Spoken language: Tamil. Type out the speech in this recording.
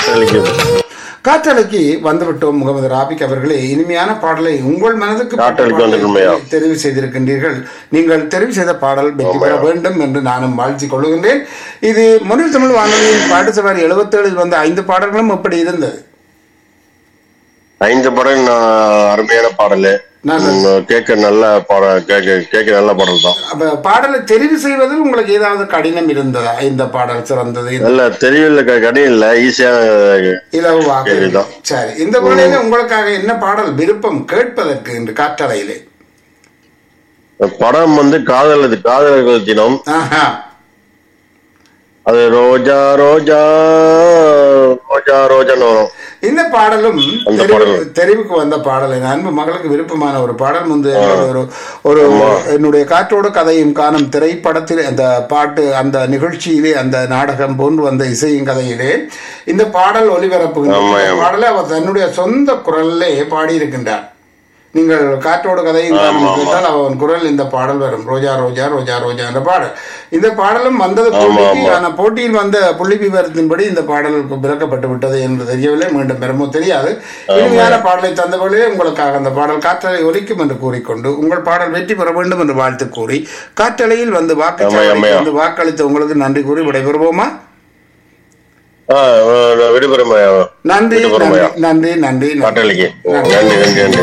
காற்றலிக்கு காற்றலைக்கு வந்துவிட்டோம் முகமது ராபிக் அவர்களே இனிமையான பாடலை உங்கள் மனதுக்கு பட்ட காற்றலைக்கு பாடலை வந்திருக்குமையா? தெரிவு செய்திருக்கின்றீர்கள் நீங்கள் தெரிவு செய்த பாடல் வெற்றி பெற வேண்டும் என்று நானும் வாழ்த்திக் கொள்கின்றேன் இது முன்னில் தமிழ் வானொலியின் பாட்டு சவாரி எழுபத்தேழில் வந்த ஐந்து பாடல்களும் எப்படி இருந்தது ஐந்து பாடல் நான் அருமையான பாடல் நல்லது. கேட்க நல்ல பாடல் கேட்க கேட்க நல்ல பாடல் தான் அப்ப பாடலை தெரிவு செய்வதில் உங்களுக்கு ஏதாவது கடினம் இருந்ததா இந்த பாடல் சிறந்தது இந்த நல்ல தெரியல கடையும் இல்ல ஈஸியா இலகுவாக கேள்விதான். சரி இந்த வேளையில உங்களுக்காக என்ன பாடல் விருப்பம் கேட்பதற்கு இன்று காற்றலையிலே படம் வந்து காதல் காதலர்கள் தினம் ஆஹா அது ரோஜா ரோஜா ரோஜா ரோஜான்னு வரும் இந்த பாடலும் அந்த தெரிவு- பாடலும். தெரிவுக்கு வந்த பாடல் என் அன்பு மகளுக்கு விருப்பமான ஒரு பாடல் முந்து ஒரு ஒரு என்னுடைய காற்றோடு கதையும் காணும் திரைப்படத்தில் அந்த பாட்டு அந்த நிகழ்ச்சியிலே அந்த நாடகம் போன்று வந்த இசையும் கதையிலே இந்த பாடல் ஒலிபரப்புகின்ற ஆமா, இந்த ஆமா. பாடலை அவர் தன்னுடைய சொந்த குரல்லே பாடியிருக்கின்றார் நீங்கள் காற்றோடு கதையும் காணும் கேட்டால் அவன் குரல் இந்த பாடல் வரும் ரோஜா ரோஜா ரோஜா ரோஜா என்ற பாடல் இந்த பாடலும் வந்தது போட்டிக்கு ஆனா போட்டியில் வந்த புள்ளி விவரத்தின்படி இந்த பாடல் விளக்கப்பட்டு விட்டது என்று தெரியவில்லை மீண்டும் பெருமோ தெரியாது இனிமையான பாடலை தந்தவர்களே உங்களுக்காக அந்த பாடல் காற்றலை ஒலிக்கும் என்று கூறிக்கொண்டு உங்கள் பாடல் வெற்றி பெற வேண்டும் என்று வாழ்த்து கூறி காற்றலையில் வந்து வாக்குச்சாவடிக்கு ஆமாய்யா. வந்து வாக்களித்த உங்களுக்கு நன்றி கூறி விடைபெறுவோமா ஆஹ் விடுபெறுமையா நன்றி விடுபெறுமையா நன்றி நன்றி நன்றி நன்றி காற்றலிக்கு நன்றி நன்றி நன்றி